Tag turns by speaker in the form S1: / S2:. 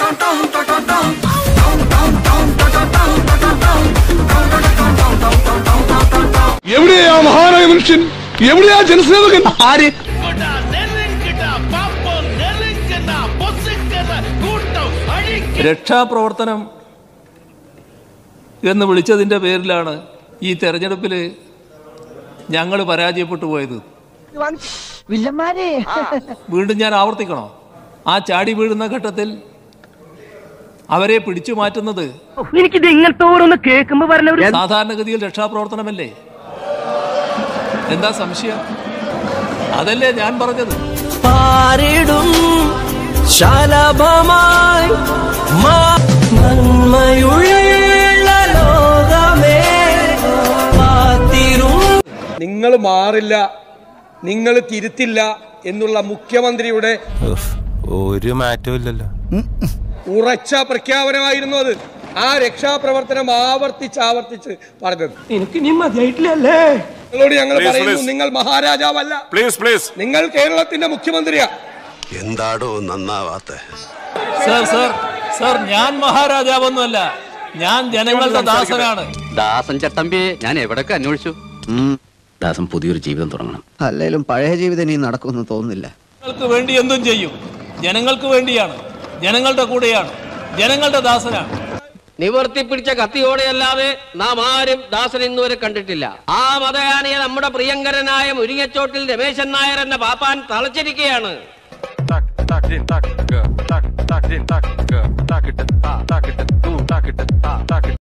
S1: എവിടെയാ മഹാനായ മനുഷ്യൻ എവിടെയാ ജനസേവകൻ
S2: ആര്
S3: രക്ഷാപ്രവർത്തനം എന്ന് വിളിച്ചതിൻ്റെ പേരിലാണ് ഈ തെരഞ്ഞെടുപ്പിൽ ഞങ്ങൾ പരാജയപ്പെട്ടു പോയത്
S4: വില്ലന്മാരെ
S3: വീണ്ടും ഞാൻ ആവർത്തിക്കണോ ആ ചാടി വീഴുന്ന ഘട്ടത്തിൽ അവരെ പിടിച്ചു മാറ്റുന്നത്
S4: എനിക്കിത് ഇങ്ങനത്തെ ഓരോന്ന് കേൾക്കുമ്പോ പറഞ്ഞ ഒരു
S3: സാധാരണഗതിയിൽ രക്ഷാപ്രവർത്തനമല്ലേ എന്താ സംശയം അതല്ലേ ഞാൻ പറഞ്ഞത്
S5: പാരിടും ശലഭമായി മാ- നന്മയുള്ള ലോകമേ കാത്തിരും
S6: നിങ്ങൾ മാറില്ല നിങ്ങൾ തിരുത്തില്ല എന്നുള്ള മുഖ്യമന്ത്രിയുടെ
S7: ഒരു മാറ്റവും ഇല്ലല്ലോ
S6: ഉറച്ച പ്രഖ്യാപനമായിരുന്നു അത് ആ രക്ഷാപ്രവർത്തനം ആവർത്തിച്ച് ആവർത്തിച്ച് പറഞ്ഞത്
S2: എനിക്ക് നീ മതിയായിട്ടില്ലല്ലേ
S6: നിങ്ങളോട് ഞങ്ങൾ
S7: Please,
S6: പറയുന്നു
S7: please.
S6: നിങ്ങൾ മഹാരാജാവല്ല
S7: പ്ലീസ് പ്ലീസ്
S6: നിങ്ങൾ കേരളത്തിന്റെ മുഖ്യമന്ത്രിയാ
S8: എന്താടോ നന്നാവാത്ത
S3: സർ സർ സർ ഞാൻ മഹാരാജാവൊന്നുമല്ല ഞാൻ ജനങ്ങളുടെ ദാസനാണ്
S9: ദാസൻ ചട്ടമ്പിയെ ഞാൻ എവിടൊക്കെ അന്വേഷിച്ചു ദാസൻ പുതിയൊരു ജീവിതം തുടങ്ങണം
S10: അല്ലേലും പഴയ ജീവിതം ഇനി നടക്കുമെന്ന് തോന്നുന്നില്ല
S3: ജനങ്ങൾക്ക് വേണ്ടി എന്തും ചെയ്യും ജനങ്ങൾക്ക് വേണ്ടിയാണ് ജനങ്ങളുടെ കൂടെയാണ് ജനങ്ങളുടെ ദാസനാണ്
S5: നിവർത്തി പിടിച്ച കത്തിയോടെയല്ലാതെ നാം ആരും ദാസൻ ഇന്നുവരെ കണ്ടിട്ടില്ല ആ മതയാനിയെ നമ്മുടെ പ്രിയങ്കരനായ മുരിങ്ങച്ചോട്ടിൽ രമേശൻ നായർ എന്ന പാപ്പാൻ തളച്ചിരിക്കുകയാണ്
S7: tak tak din tak tak tak din tak tak tak tak tak tak tak tak